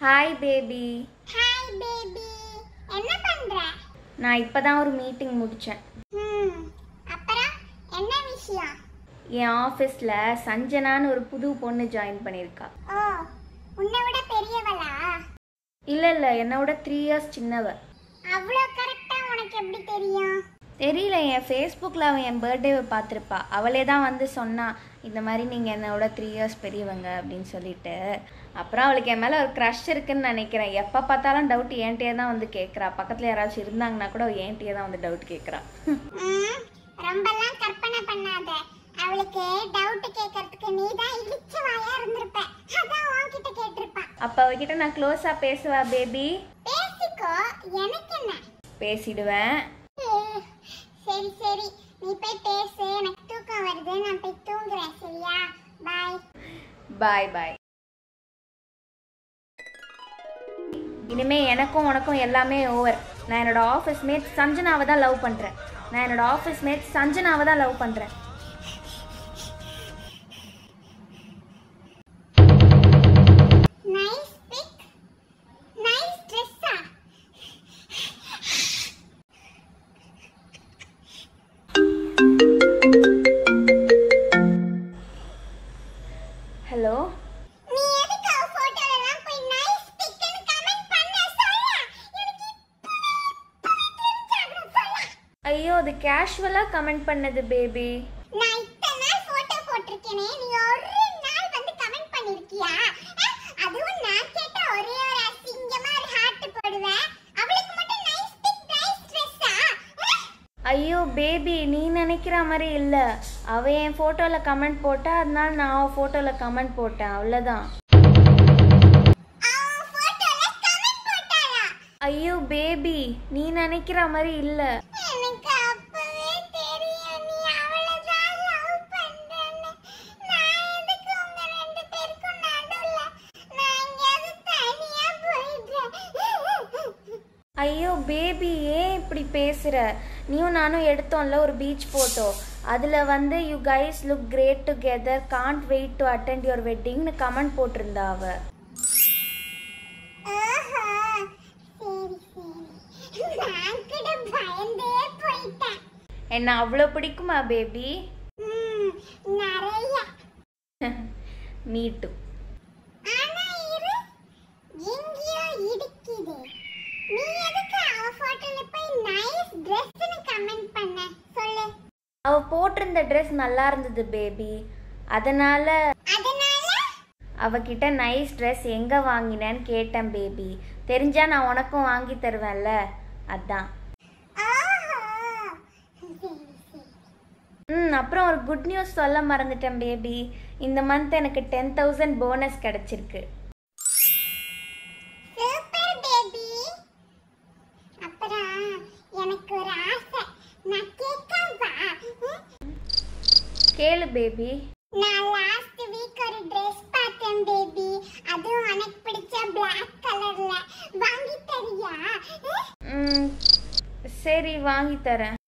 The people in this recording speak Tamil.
ஹாய் பேபி ஹாய் பேபி என்ன பண்ற நான் இப்போ தான் ஒரு மீட்டிங் முடித்தேன் ம் அப்புறம் என்ன விஷயம் என் ஆஃபீஸில் சஞ்சனான்னு ஒரு புது பொண்ணு ஜாயின் பண்ணியிருக்கா ஓ உன்னை விட பெரியவளா இல்லை இல்லை என்னை விட த்ரீ இயர்ஸ் சின்னவ அவ்வளோ கரெக்டா உனக்கு எப்படி தெரியும் தெரியல என் ஃபேஸ்புக்கில் அவன் என் பர்த்டேவை பார்த்துருப்பா அவளே தான் வந்து சொன்னா இந்த மாதிரி நீங்கள் என்னோட த்ரீ இயர்ஸ் பெரியவங்க அப்படின்னு சொல்லிட்டு அப்புறம் அவளுக்கு என் மேலே ஒரு க்ரஷ் இருக்குன்னு நினைக்கிறேன் எப்போ பார்த்தாலும் டவுட் என்கிட்டயே தான் வந்து கேட்குறா பக்கத்தில் யாராச்சும் இருந்தாங்கன்னா கூட அவள் என்கிட்டயே தான் வந்து டவுட் கேட்குறா ம் ரொம்பலாம் கற்பனை பண்ணாத அவளுக்கு டவுட் கேட்கறதுக்கு நீ தான் இழிச்ச வாயா இருந்திருப்ப அதான் உன்கிட்ட கேட்டிருப்பா அப்போ அவகிட்ட நான் க்ளோஸாக பேசுவா பேபி பேசிக்கோ எனக்கு என்ன பேசிடுவேன் ஏ, சரி சரி நீ போய் பேசு எனக்கு தூக்கம் வருது நான் போய் தூங்குறேன் சரியா பாய் பாய் பாய் இனிமே எனக்கும் உனக்கும் எல்லாமே ஓவர் நான் என்னோட ஆஃபீஸ் மேட் சஞ்சனாவை தான் லவ் பண்ணுறேன் நான் என்னோட ஆஃபீஸ் மேட் சஞ்சனாவை தான் லவ் பண்ணுறேன் நைஸ் பிக் நைஸ் ட்ரெஸ்ஸா ஹலோ நீ எதுக்கு அவ போட்டோல எல்லாம் போய் நைஸ் பிக்னு கமெண்ட் பண்ண சொல்ல எனக்கு இப்பவே இப்பவே தெரிஞ்சாகணும் சொல்ல ஐயோ அது கேஷுவலாக கமெண்ட் பண்ணது பேபி நான் இத்தனை நாள் போட்டோ போட்டிருக்கேனே நீ ஒரு நாள் வந்து கமெண்ட் பண்ணிருக்கியா அஹ், அதுவும் நான் கேட்ட ஒரே ஒரு அசிங்கமா ஒரு ஹார்ட் போடுவேன் அவளுக்கு மட்டும் நைஸ் பிக் நைஸ் ட்ரெஸ்ஸா ஐயோ பேபி நீ நினைக்கிற மாதிரி இல்லை அவள் என் ஃபோட்டோவில் கமெண்ட் போட்டா அதனால நான் அவள் ஃபோட்டோவில் கமெண்ட் போட்டேன் அவ்வளோதான் அவ போட்டோல கமெண்ட் போட்டாளா ஐயோ பேபி நீ நினைக்கிற மாதிரி இல்லை எனக்கு அப்பவே தெரியும் நீ அவளை தான் லவ் பண்றேன்னு நான் எதுக்கு உங்க ரெண்டு பேருக்கும் நடுவுல நான் எங்கேயாவது தனியா போயிடுறேன் ஐயோ பேபி ஏன் இப்படி பேசுகிற நீயும் நானும் எடுத்தோம்ல ஒரு பீச் ஃபோட்டோ அதில் வந்து you guys look great together can't wait to attend your வெட்டிங்னு கமெண்ட் போட்டிருந்தா அவ ஆஹா சரி சரி நான் கூட பயந்தே போயிட்டேன் என்ன அவ்வளோ பிடிக்குமா பேபி ம், நிறைய மீட்டு ஆனா இரு எங்கேயோ இடிக்குது நீ எதுக்கு அவ போட்டோல போய் நைஸ் ட்ரெஸ்னு கமெண்ட் பண்ண சொல்லு அவள் போட்டிருந்த ட்ரெஸ் நல்லா இருந்தது பேபி அதனால் அதனால அவகிட்ட நைஸ் ட்ரெஸ் எங்கே வாங்கினேன்னு கேட்டேன் பேபி தெரிஞ்சா நான் உனக்கும் வாங்கி தருவேன்ல அதான் ஆஹா சரி சரி ம் அப்புறம் ஒரு குட் நியூஸ் சொல்ல மறந்துட்டேன் பேபி இந்த மந்த் எனக்கு டென் தௌசண்ட் போனஸ் கிடச்சிருக்கு சூப்பர் பேபி அப்புறம் எனக்கு ஒரு ஆசை நான் கேட்கவா ம்? கேளு பேபி நான் லாஸ்ட் வீக் ஒரு Dress பார்த்தேன் பேபி அதுவும் உனக்கு பிடிச்ச Black கலர்ல வாங்கி தரியா ம்? ம் சரி வாங்கி தரேன்